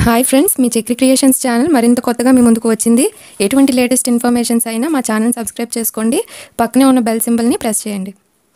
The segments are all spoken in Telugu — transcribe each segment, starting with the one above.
హాయ్ ఫ్రెండ్స్ మీ చక్రి క్రియేషన్స్ ఛానల్ మరింత కొత్తగా మీ ముందుకు వచ్చింది ఎటువంటి లేటెస్ట్ ఇన్ఫర్మేషన్స్ అయినా మా ఛానల్ సబ్స్క్రైబ్ చేసుకోండి పక్కనే ఉన్న బెల్ సింబల్ని ప్రెస్ చేయండి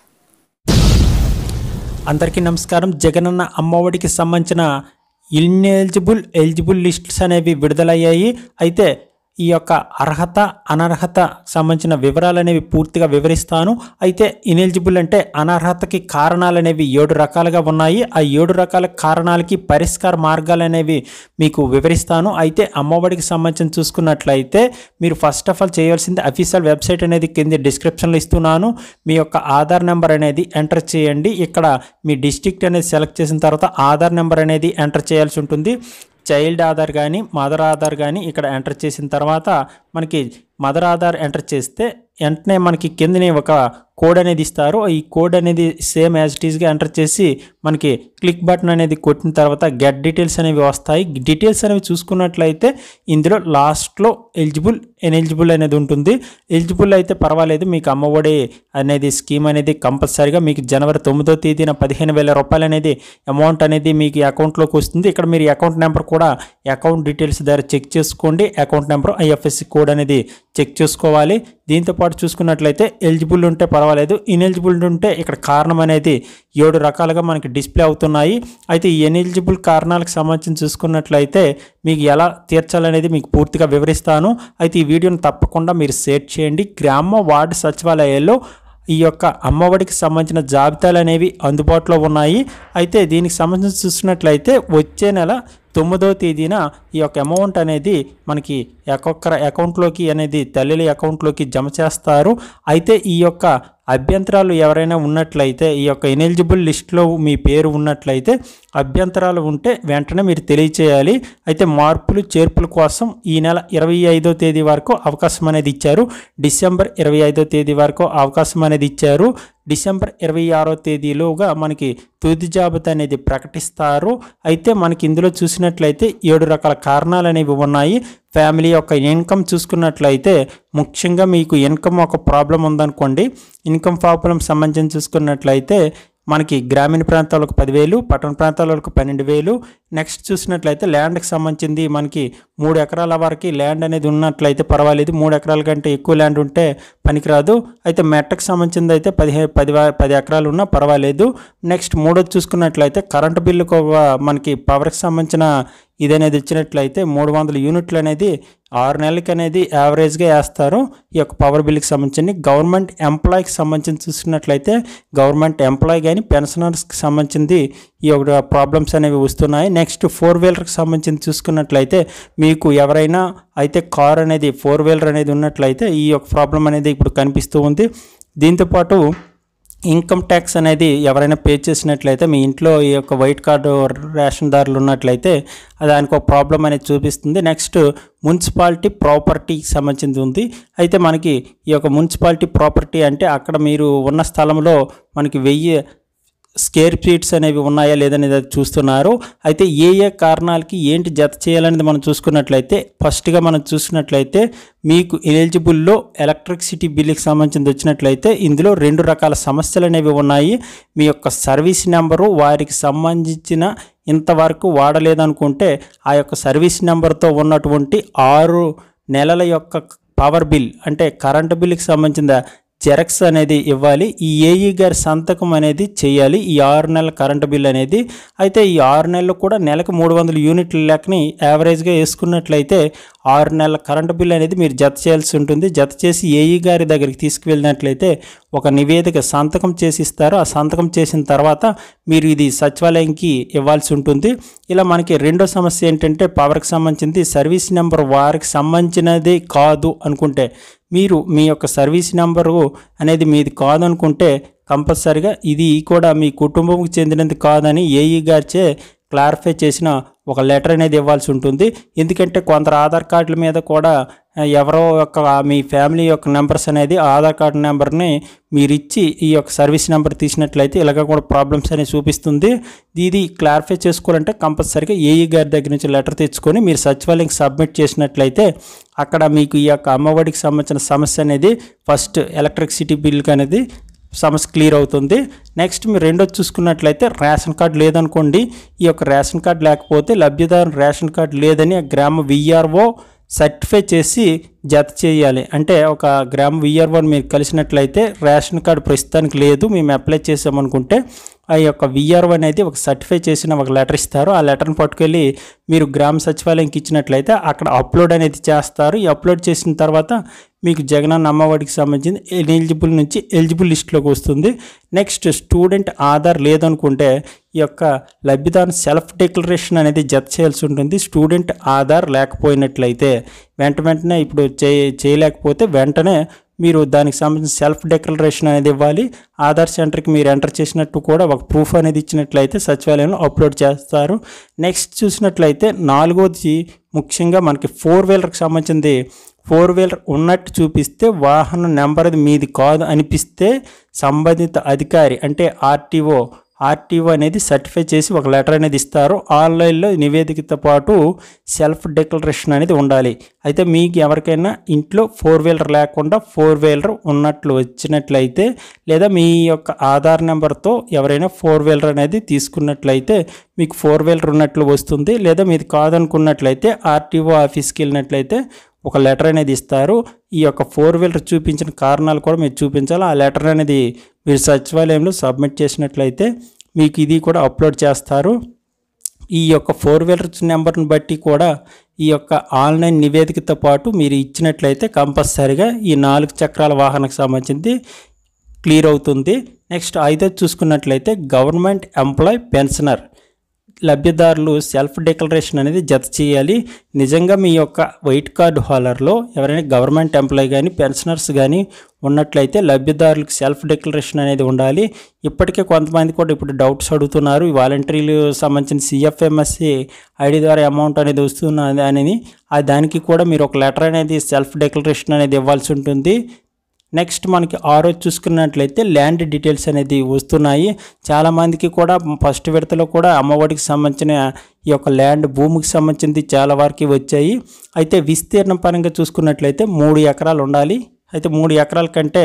అందరికీ నమస్కారం జగనన్న అమ్మఒడికి సంబంధించిన ఇన్ఎలిజిబుల్ ఎలిజిబుల్ లిస్ట్స్ అనేవి విడుదలయ్యాయి అయితే ఈ యొక్క అర్హత అనర్హత సంబంధించిన వివరాలు అనేవి పూర్తిగా వివరిస్తాను అయితే ఇనెలిజిబుల్ అంటే అనర్హతకి కారణాలు అనేవి ఏడు రకాలుగా ఉన్నాయి ఆ ఏడు రకాల కారణాలకి పరిష్కార మార్గాలు అనేవి మీకు వివరిస్తాను అయితే అమ్మఒడికి సంబంధించి చూసుకున్నట్లయితే మీరు ఫస్ట్ ఆఫ్ ఆల్ చేయాల్సింది అఫీషియల్ వెబ్సైట్ అనేది కింద డిస్క్రిప్షన్లో ఇస్తున్నాను మీ యొక్క ఆధార్ నెంబర్ అనేది ఎంటర్ చేయండి ఇక్కడ మీ డిస్ట్రిక్ట్ అనేది సెలెక్ట్ చేసిన తర్వాత ఆధార్ నెంబర్ అనేది ఎంటర్ చేయాల్సి ఉంటుంది చైల్డ్ ఆధార్ కానీ మదర్ ఆధార్ కానీ ఇక్కడ ఎంటర్ చేసిన తర్వాత మనకి మదర్ ఆధార్ ఎంటర్ చేస్తే వెంటనే మనకి కిందనే ఒక కోడ్ అనేది ఇస్తారు ఈ కోడ్ అనేది సేమ్ యాజ్ ఇట్ ఈస్గా ఎంటర్ చేసి మనకి క్లిక్ బటన్ అనేది కొట్టిన తర్వాత గెట్ డీటెయిల్స్ అనేవి వస్తాయి డీటెయిల్స్ అనేవి చూసుకున్నట్లయితే ఇందులో లాస్ట్లో ఎలిజిబుల్ ఎనెలిజిబుల్ అనేది ఉంటుంది ఎలిజిబుల్ అయితే పర్వాలేదు మీకు అమ్మఒడి అనేది స్కీమ్ అనేది కంపల్సరీగా మీకు జనవరి తొమ్మిదో తేదీన పదిహేను వేల రూపాయలు అనేది అమౌంట్ అనేది మీకు అకౌంట్లోకి వస్తుంది ఇక్కడ మీరు అకౌంట్ నెంబర్ కూడా అకౌంట్ డీటెయిల్స్ ద్వారా చెక్ చేసుకోండి అకౌంట్ నెంబర్ ఐఎఫ్ఎస్సి కోడ్ అనేది చెక్ చేసుకోవాలి దీంతో పాటు చూసుకున్నట్లయితే ఎలిజిబుల్ ఉంటే పర్వాలేదు ఇన్ఎలిజిబుల్ ఉంటే ఇక్కడ కారణం అనేది ఏడు రకాలుగా మనకి డిస్ప్లే అవుతున్నాయి అయితే ఈ ఎనెలిజిబుల్ కారణాలకు సంబంధించి చూసుకున్నట్లయితే మీకు ఎలా తీర్చాలనేది మీకు పూర్తిగా వివరిస్తాను అయితే ఈ వీడియోని తప్పకుండా మీరు షేర్ చేయండి గ్రామ వార్డు సచివాలయాల్లో ఈ యొక్క అమ్మఒడికి సంబంధించిన జాబితాలు అనేవి అందుబాటులో ఉన్నాయి అయితే దీనికి సంబంధించి చూసినట్లయితే వచ్చే నెల తొమ్మిదవ తేదీన ఈ యొక్క అమౌంట్ అనేది మనకి ఒక్కొక్కరి అకౌంట్లోకి అనేది తల్లిల అకౌంట్లోకి జమ చేస్తారు అయితే ఈ యొక్క అభ్యంతరాలు ఎవరైనా ఉన్నట్లయితే ఈ యొక్క ఎనెలిజిబుల్ లిస్ట్లో మీ పేరు ఉన్నట్లయితే అభ్యంతరాలు ఉంటే వెంటనే మీరు తెలియచేయాలి అయితే మార్పులు చేర్పుల కోసం ఈ నెల ఇరవై ఐదో తేదీ వరకు అవకాశం అనేది ఇచ్చారు డిసెంబర్ ఇరవై ఐదో తేదీ వరకు అవకాశం అనేది ఇచ్చారు డిసెంబర్ ఇరవై ఆరో తేదీలోగా మనకి తుది జాబితా అనేది ప్రకటిస్తారు అయితే మనకి ఇందులో చూసినట్లయితే ఏడు రకాల కారణాలు అనేవి ఉన్నాయి ఫ్యామిలీ యొక్క ఇన్కమ్ చూసుకున్నట్లయితే ముఖ్యంగా మీకు ఇన్కమ్ ఒక ప్రాబ్లం ఉందనుకోండి ఇన్కమ్ ప్రాబ్లం సంబంధించి చూసుకున్నట్లయితే మనకి గ్రామీణ ప్రాంతాలకు పదివేలు పట్టణ ప్రాంతాలకు పన్నెండు వేలు నెక్స్ట్ చూసినట్లయితే ల్యాండ్కి సంబంధించింది మనకి మూడు ఎకరాల వరకు ల్యాండ్ అనేది ఉన్నట్లయితే పర్వాలేదు మూడు ఎకరాల కంటే ఎక్కువ ల్యాండ్ ఉంటే పనికిరాదు అయితే మెట్టకు సంబంధించింది అయితే పదిహే పది పది ఎకరాలు ఉన్నా పర్వాలేదు నెక్స్ట్ మూడోది చూసుకున్నట్లయితే కరెంటు బిల్లుకు మనకి పవర్కి సంబంధించిన ఇది అనేది ఇచ్చినట్లయితే మూడు వందల యూనిట్లు అనేది ఆరు నెలలకి అనేది యావరేజ్గా వేస్తారు ఈ యొక్క పవర్ బిల్కి సంబంధించి గవర్నమెంట్ ఎంప్లాయీకి సంబంధించి చూసినట్లయితే గవర్నమెంట్ ఎంప్లాయీ కానీ పెన్షనర్స్కి సంబంధించింది ఈ యొక్క ప్రాబ్లమ్స్ అనేవి వస్తున్నాయి నెక్స్ట్ ఫోర్ వీలర్కి సంబంధించి చూసుకున్నట్లయితే మీకు ఎవరైనా అయితే కార్ అనేది ఫోర్ వీలర్ అనేది ఉన్నట్లయితే ఈ యొక్క ప్రాబ్లం అనేది ఇప్పుడు కనిపిస్తూ ఉంది దీంతోపాటు ఇన్కమ్ ట్యాక్స్ అనేది ఎవరైనా పే చేసినట్లయితే మీ ఇంట్లో ఈ యొక్క వైట్ కార్డు రేషన్ దారులు ఉన్నట్లయితే దానికి ఒక ప్రాబ్లం అనేది చూపిస్తుంది నెక్స్ట్ మున్సిపాలిటీ ప్రాపర్టీకి సంబంధించింది ఉంది అయితే మనకి ఈ యొక్క మున్సిపాలిటీ ప్రాపర్టీ అంటే అక్కడ మీరు ఉన్న స్థలంలో మనకి వెయ్యి స్కేర్ ఫీట్స్ అనేవి ఉన్నాయా లేదనేది చూస్తున్నారు అయితే ఏ ఏ కారణాలకి ఏంటి జత చేయాలనేది మనం చూసుకున్నట్లయితే ఫస్ట్గా మనం చూసినట్లయితే మీకు ఎలిజిబుల్లో ఎలక్ట్రిసిటీ బిల్లుకి సంబంధించి వచ్చినట్లయితే ఇందులో రెండు రకాల సమస్యలు అనేవి ఉన్నాయి మీ యొక్క సర్వీస్ నెంబరు వారికి సంబంధించిన ఇంతవరకు వాడలేదనుకుంటే ఆ యొక్క సర్వీస్ నెంబర్తో ఉన్నటువంటి ఆరు నెలల యొక్క పవర్ బిల్ అంటే కరెంటు బిల్లుకి సంబంధించిన జెరాక్స్ అనేది ఇవ్వాలి ఈ ఏఈ గారి సంతకం అనేది చేయాలి ఈ ఆరు నెలల కరెంటు బిల్ అనేది అయితే ఈ ఆరు నెలలు కూడా నెలకు మూడు వందల యూనిట్ల లెక్కని యావరేజ్గా వేసుకున్నట్లయితే ఆరు నెలల కరెంటు బిల్ అనేది మీరు జత చేయాల్సి ఉంటుంది జత చేసి ఏఈ గారి దగ్గరికి తీసుకువెళ్ళినట్లయితే ఒక నివేదిక సంతకం చేసి ఇస్తారు ఆ సంతకం చేసిన తర్వాత మీరు ఇది సచివాలయంకి ఇవ్వాల్సి ఉంటుంది ఇలా మనకి రెండో సమస్య ఏంటంటే పవర్కి సంబంధించింది సర్వీస్ నెంబర్ వారికి సంబంధించినది కాదు అనుకుంటే మీరు మీ యొక్క సర్వీస్ నెంబరు అనేది మీది కాదనుకుంటే కంపల్సరిగా ఇది కూడా మీ కుటుంబంకి చెందినది కాదని ఏఈ గారిచే క్లారిఫై చేసిన ఒక లెటర్ అనేది ఇవ్వాల్సి ఉంటుంది ఎందుకంటే కొందరు ఆధార్ కార్డుల మీద కూడా ఎవరో యొక్క మీ ఫ్యామిలీ యొక్క నెంబర్స్ అనేది ఆధార్ కార్డు నెంబర్ని మీరు ఇచ్చి ఈ యొక్క సర్వీస్ నెంబర్ తీసినట్లయితే ఇలాగ కూడా ప్రాబ్లమ్స్ అనేవి చూపిస్తుంది ఇది క్లారిఫై చేసుకోవాలంటే కంపల్సరీగా ఏఈ గారి దగ్గర నుంచి లెటర్ తెచ్చుకొని మీరు సచివాలయంకి సబ్మిట్ చేసినట్లయితే అక్కడ మీకు ఈ యొక్క అమ్మఒడికి సంబంధించిన సమస్య అనేది ఫస్ట్ ఎలక్ట్రిసిటీ బిల్కి అనేది సమస్య క్లియర్ అవుతుంది నెక్స్ట్ మీరు రెండోది చూసుకున్నట్లయితే రేషన్ కార్డు లేదనుకోండి ఈ యొక్క రేషన్ కార్డు లేకపోతే లబ్ధిదారు రేషన్ కార్డు లేదని ఆ గ్రామ విఆర్ఓ సర్టిఫై చేసి జత చేయాలి అంటే ఒక గ్రామ విఆర్ఓని మీరు కలిసినట్లయితే రేషన్ కార్డు ప్రస్తుతానికి లేదు మేము అప్లై చేసామనుకుంటే ఆ యొక్క విఆర్ఓ అనేది ఒక సర్టిఫై చేసిన ఒక లెటర్ ఇస్తారు ఆ లెటర్ని పట్టుకెళ్ళి మీరు గ్రామ సచివాలయంకి ఇచ్చినట్లయితే అక్కడ అప్లోడ్ అనేది చేస్తారు ఈ అప్లోడ్ చేసిన తర్వాత మీకు జగనన్న అమ్మఒడికి సంబంధించి ఎలిజిబుల్ నుంచి ఎలిజిబుల్ లిస్ట్లోకి వస్తుంది నెక్స్ట్ స్టూడెంట్ ఆధార్ లేదనుకుంటే ఈ యొక్క లబ్ధిదారు సెల్ఫ్ డిక్లరేషన్ అనేది జత చేయాల్సి ఉంటుంది స్టూడెంట్ ఆధార్ లేకపోయినట్లయితే వెంట వెంటనే ఇప్పుడు చే చేయలేకపోతే వెంటనే మీరు దానికి సంబంధించిన సెల్ఫ్ డిక్లరేషన్ అనేది ఇవ్వాలి ఆధార్ సెంటర్కి మీరు ఎంటర్ చేసినట్టు కూడా ఒక ప్రూఫ్ అనేది ఇచ్చినట్లయితే సచివాలయంలో అప్లోడ్ చేస్తారు నెక్స్ట్ చూసినట్లయితే నాలుగోది ముఖ్యంగా మనకి ఫోర్ వీలర్కి సంబంధించింది ఫోర్ వీలర్ ఉన్నట్టు చూపిస్తే వాహనం నెంబర్ అది మీది కాదు అనిపిస్తే సంబంధిత అధికారి అంటే ఆర్టీఓ ఆర్టీఓ అనేది సర్టిఫై చేసి ఒక లెటర్ అనేది ఇస్తారు ఆన్లైన్లో నివేదికతో పాటు సెల్ఫ్ డిక్లరేషన్ అనేది ఉండాలి అయితే మీకు ఎవరికైనా ఇంట్లో ఫోర్ వీలర్ లేకుండా ఫోర్ వీలర్ ఉన్నట్లు వచ్చినట్లయితే లేదా మీ యొక్క ఆధార్ నెంబర్తో ఎవరైనా ఫోర్ వీలర్ అనేది తీసుకున్నట్లయితే మీకు ఫోర్ వీలర్ ఉన్నట్లు వస్తుంది లేదా మీది కాదనుకున్నట్లయితే ఆర్టీఓ ఆఫీస్కి వెళ్ళినట్లయితే ఒక లెటర్ అనేది ఇస్తారు ఈ యొక్క ఫోర్ వీలర్ చూపించిన కారణాలు కూడా మీరు చూపించాలి ఆ లెటర్ అనేది మీరు సచివాలయంలో సబ్మిట్ చేసినట్లయితే మీకు ఇది కూడా అప్లోడ్ చేస్తారు ఈ యొక్క ఫోర్ వీలర్ నెంబర్ని బట్టి కూడా ఈ యొక్క ఆన్లైన్ నివేదికతో పాటు మీరు ఇచ్చినట్లయితే కంపల్సరిగా ఈ నాలుగు చక్రాల వాహనకు సంబంధించి క్లియర్ అవుతుంది నెక్స్ట్ ఐదో చూసుకున్నట్లయితే గవర్నమెంట్ ఎంప్లాయ్ పెన్షనర్ లబ్ధిదారులు సెల్ఫ్ డిక్లరేషన్ అనేది జత చేయాలి నిజంగా మీ యొక్క వైట్ కార్డు హోల్డర్లో ఎవరైనా గవర్నమెంట్ ఎంప్లాయీ కానీ పెన్షనర్స్ కానీ ఉన్నట్లయితే లబ్ధిదారులకు సెల్ఫ్ డిక్లరేషన్ అనేది ఉండాలి ఇప్పటికే కొంతమంది కూడా ఇప్పుడు డౌట్స్ అడుగుతున్నారు ఈ వాలంటీర్లు సంబంధించిన సిఎఫ్ఎంఎస్సి ఐడి ద్వారా అమౌంట్ అనేది వస్తున్నది అనేది ఆ దానికి కూడా మీరు ఒక లెటర్ అనేది సెల్ఫ్ డిక్లరేషన్ అనేది ఇవ్వాల్సి ఉంటుంది నెక్స్ట్ మనకి ఆ రోజు చూసుకున్నట్లయితే ల్యాండ్ డీటెయిల్స్ అనేది వస్తున్నాయి చాలామందికి కూడా ఫస్ట్ విడతలో కూడా అమ్మఒడికి సంబంధించిన ఈ యొక్క ల్యాండ్ భూమికి సంబంధించింది చాలా వరకు వచ్చాయి అయితే విస్తీర్ణం పరంగా చూసుకున్నట్లయితే మూడు ఎకరాలు ఉండాలి అయితే మూడు ఎకరాల కంటే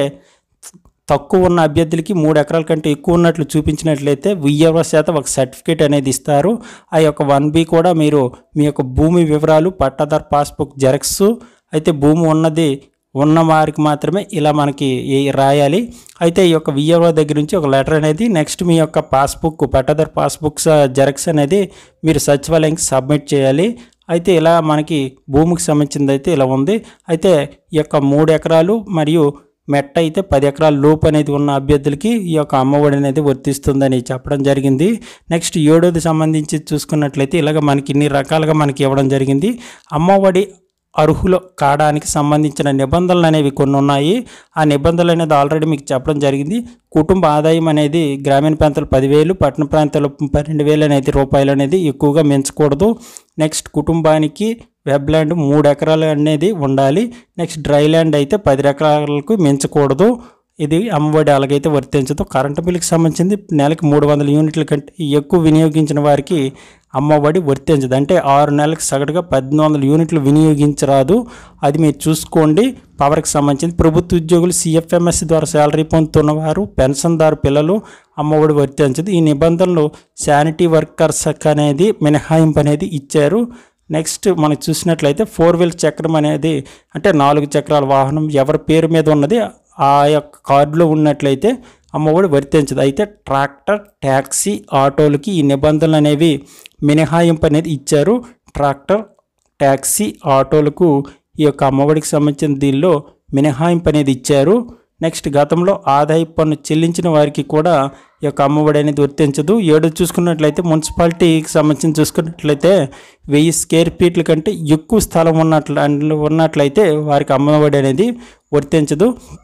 తక్కువ ఉన్న అభ్యర్థులకి మూడు ఎకరాల కంటే ఎక్కువ ఉన్నట్లు చూపించినట్లయితే వెయ్యవ శాతం ఒక సర్టిఫికేట్ అనేది ఇస్తారు ఆ యొక్క వన్ బి కూడా మీరు మీ యొక్క భూమి వివరాలు పట్టాదార్ పాస్బుక్ జెరాక్స్ అయితే భూమి ఉన్నది ఉన్న వారికి మాత్రమే ఇలా మనకి ఈ- రాయాలి అయితే ఈ యొక్క విఆర్ఓ దగ్గర నుంచి ఒక లెటర్ అనేది నెక్స్ట్ మీ యొక్క పాస్బుక్ పట్టాదార్ పాస్బుక్స్ జెరాక్స్ అనేది మీరు సచివాలయంకి సబ్మిట్ చేయాలి అయితే ఇలా మనకి భూమికి సంబంధించింది అయితే ఇలా ఉంది అయితే ఈ యొక్క మూడు ఎకరాలు మరియు మెట్ట అయితే పది ఎకరాల లోపు అనేది ఉన్న అభ్యర్థులకి ఈ యొక్క అమ్మఒడి అనేది వర్తిస్తుందని చెప్పడం జరిగింది నెక్స్ట్ ఏడోది సంబంధించి చూసుకున్నట్లయితే ఇలాగ మనకి ఇన్ని రకాలుగా మనకి ఇవ్వడం జరిగింది అమ్మఒడి అర్హులు కావడానికి సంబంధించిన నిబంధనలు అనేవి కొన్ని ఉన్నాయి ఆ నిబంధనలు అనేది ఆల్రెడీ మీకు చెప్పడం జరిగింది కుటుంబ ఆదాయం అనేది గ్రామీణ ప్రాంతాలు పదివేలు పట్టణ ప్రాంతాలు పన్నెండు వేలు అనేది రూపాయలు అనేది ఎక్కువగా పెంచకూడదు నెక్స్ట్ కుటుంబానికి వెబ్ ల్యాండ్ మూడు ఎకరాలు అనేది ఉండాలి నెక్స్ట్ డ్రై ల్యాండ్ అయితే పది ఎకరాలకు మించకూడదు ఇది అమ్మఒడి అలాగైతే వర్తించదు కరెంటు బిల్లుకి సంబంధించింది నెలకి మూడు వందల యూనిట్ల కంటే ఎక్కువ వినియోగించిన వారికి అమ్మఒడి వర్తించదు అంటే ఆరు నెలలకు సగటుగా పద్దెనిమిది వందల యూనిట్లు వినియోగించరాదు అది మీరు చూసుకోండి పవర్కి సంబంధించింది ప్రభుత్వ ఉద్యోగులు సిఎఫ్ఎంఎస్ ద్వారా శాలరీ పొందుతున్న వారు పెన్షన్దారు పిల్లలు అమ్మఒడి వర్తించదు ఈ నిబంధనలు శానిటీ వర్కర్స్ అనేది మినహాయింపు అనేది ఇచ్చారు నెక్స్ట్ మనం చూసినట్లయితే ఫోర్ వీల్ చక్రం అనేది అంటే నాలుగు చక్రాల వాహనం ఎవరి పేరు మీద ఉన్నది ఆ యొక్క కార్డులో ఉన్నట్లయితే అమ్మఒడి వర్తించదు అయితే ట్రాక్టర్ ట్యాక్సీ ఆటోలకి ఈ నిబంధనలు అనేవి మినహాయింపు అనేది ఇచ్చారు ట్రాక్టర్ ట్యాక్సీ ఆటోలకు ఈ యొక్క అమ్మఒడికి సంబంధించిన దీనిలో మినహాయింపు అనేది ఇచ్చారు నెక్స్ట్ గతంలో ఆదాయ పన్ను చెల్లించిన వారికి కూడా ఈ యొక్క అమ్మఒడి అనేది వర్తించదు ఏడు చూసుకున్నట్లయితే మున్సిపాలిటీకి సంబంధించి చూసుకున్నట్లయితే వెయ్యి స్క్వేర్ ఫీట్ల కంటే ఎక్కువ స్థలం ఉన్నట్లు ఉన్నట్లయితే వారికి అమ్మఒడి అనేది వర్తించదు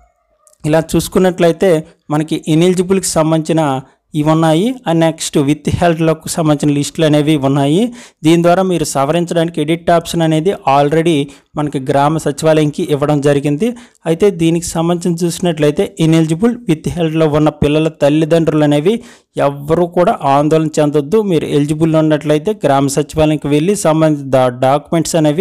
ఇలా చూసుకున్నట్లయితే మనకి ఇనెలిజిబుల్కి సంబంధించిన ఇవి ఉన్నాయి అండ్ నెక్స్ట్ విత్ హెల్త్లకు సంబంధించిన లిస్టులు అనేవి ఉన్నాయి దీని ద్వారా మీరు సవరించడానికి ఎడిట్ ఆప్షన్ అనేది ఆల్రెడీ మనకి గ్రామ సచివాలయంకి ఇవ్వడం జరిగింది అయితే దీనికి సంబంధించి చూసినట్లయితే ఇనెలిజిబుల్ విత్ హెల్త్లో ఉన్న పిల్లల తల్లిదండ్రులు అనేవి ఎవ్వరూ కూడా ఆందోళన చెందొద్దు మీరు ఎలిజిబుల్ ఉన్నట్లయితే గ్రామ సచివాలయంకి వెళ్ళి సంబంధిత డాక్యుమెంట్స్ అనేవి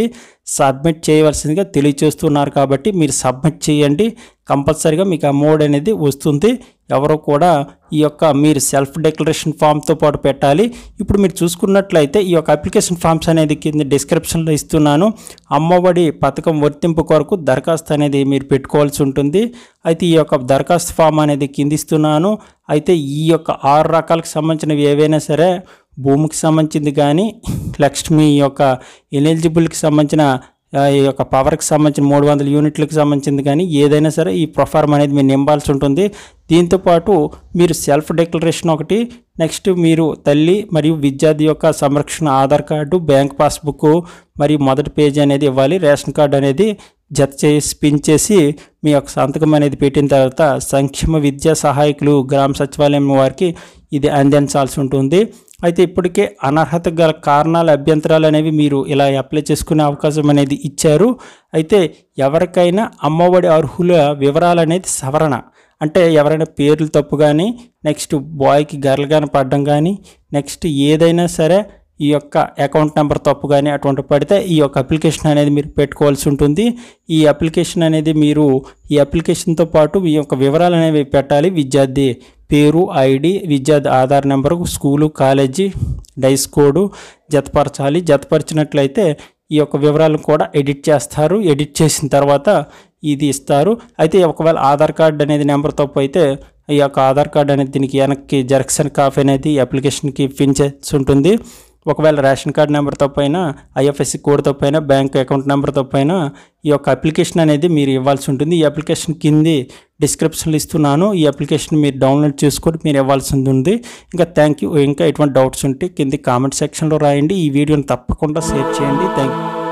సబ్మిట్ చేయవలసిందిగా తెలియచేస్తున్నారు కాబట్టి మీరు సబ్మిట్ చేయండి కంపల్సరీగా మీకు అమౌంట్ అనేది వస్తుంది ఎవరు కూడా ఈ యొక్క మీరు సెల్ఫ్ డిక్లరేషన్ ఫామ్తో పాటు పెట్టాలి ఇప్పుడు మీరు చూసుకున్నట్లయితే ఈ యొక్క అప్లికేషన్ ఫామ్స్ అనేది కింద డిస్క్రిప్షన్లో ఇస్తున్నాను అమ్మఒడి పథకం వర్తింపు కొరకు దరఖాస్తు అనేది మీరు పెట్టుకోవాల్సి ఉంటుంది అయితే ఈ యొక్క దరఖాస్తు ఫామ్ అనేది కింద ఇస్తున్నాను అయితే ఈ యొక్క ఆరు రకాలకు సంబంధించినవి ఏవైనా సరే భూమికి సంబంధించింది కానీ నెక్స్ట్ మీ యొక్క ఎలిజిబుల్కి సంబంధించిన ఆ, ఈ యొక్క పవర్కి సంబంధించిన మూడు వందల యూనిట్లకు సంబంధించింది కానీ ఏదైనా సరే ఈ ప్రొఫార్మ్ అనేది మీరు నింపాల్సి ఉంటుంది దీంతోపాటు మీరు సెల్ఫ్ డిక్లరేషన్ ఒకటి నెక్స్ట్ మీరు తల్లి మరియు విద్యార్థి యొక్క సంరక్షణ ఆధార్ కార్డు బ్యాంక్ పాస్బుక్ మరియు మొదటి పేజీ అనేది ఇవ్వాలి రేషన్ కార్డు అనేది జత చేసి పిన్ చేసి మీ యొక్క సంతకం అనేది పెట్టిన తర్వాత సంక్షేమ విద్యా సహాయకులు గ్రామ సచివాలయం వారికి ఇది అందించాల్సి ఉంటుంది అయితే ఇప్పటికే అనర్హత గల కారణాల అభ్యంతరాలు అనేవి మీరు ఇలా అప్లై చేసుకునే అవకాశం అనేది ఇచ్చారు అయితే ఎవరికైనా అమ్మఒడి అర్హుల వివరాలు అనేది సవరణ అంటే ఎవరైనా పేర్లు తప్పు కానీ నెక్స్ట్ బాయ్కి గర్ల్ కానీ పడడం కానీ నెక్స్ట్ ఏదైనా సరే ఈ యొక్క అకౌంట్ నెంబర్ తప్పు కానీ అటువంటి పడితే ఈ యొక్క అప్లికేషన్ అనేది మీరు పెట్టుకోవాల్సి ఉంటుంది ఈ అప్లికేషన్ అనేది మీరు ఈ అప్లికేషన్తో పాటు మీ యొక్క వివరాలు అనేవి పెట్టాలి విద్యార్థి పేరు ఐడి విద్యార్థి Aadhaar number school college DISE code జతపరచాలి జతపరిచినట్లయితే ఈ యొక్క వివరాలను కూడా ఎడిట్ చేస్తారు ఎడిట్ చేసిన తర్వాత ఇది ఇస్తారు అయితే ఒకవేళ ఆధార్ కార్డ్ అనేది నెంబర్ తప్పు అయితే ఈ యొక్క ఆధార్ కార్డ్ అనేది దీనికి వెనక్కి జెరక్సన్ కాపీ అనేది ఈ అప్లికేషన్కి పిన్ చేసి ఉంటుంది ఒకవేళ రేషన్ కార్డ్ నెంబర్ తప్పైనా ఐఎఫ్ఎస్సి కోడ్ తప్పైనా బ్యాంక్ అకౌంట్ నెంబర్ తప్పైనా ఈ యొక్క అప్లికేషన్ అనేది మీరు ఇవ్వాల్సి ఉంటుంది ఈ అప్లికేషన్ కింది డిస్క్రిప్షన్లో ఇస్తున్నాను ఈ అప్లికేషన్ మీరు డౌన్లోడ్ చేసుకొని మీరు ఇవ్వాల్సి ఉంది ఇంకా థ్యాంక్ యూ ఇంకా ఎటువంటి డౌట్స్ ఉంటే కింది కామెంట్ సెక్షన్లో రాయండి ఈ వీడియోని తప్పకుండా షేర్ చేయండి థ్యాంక్ యూ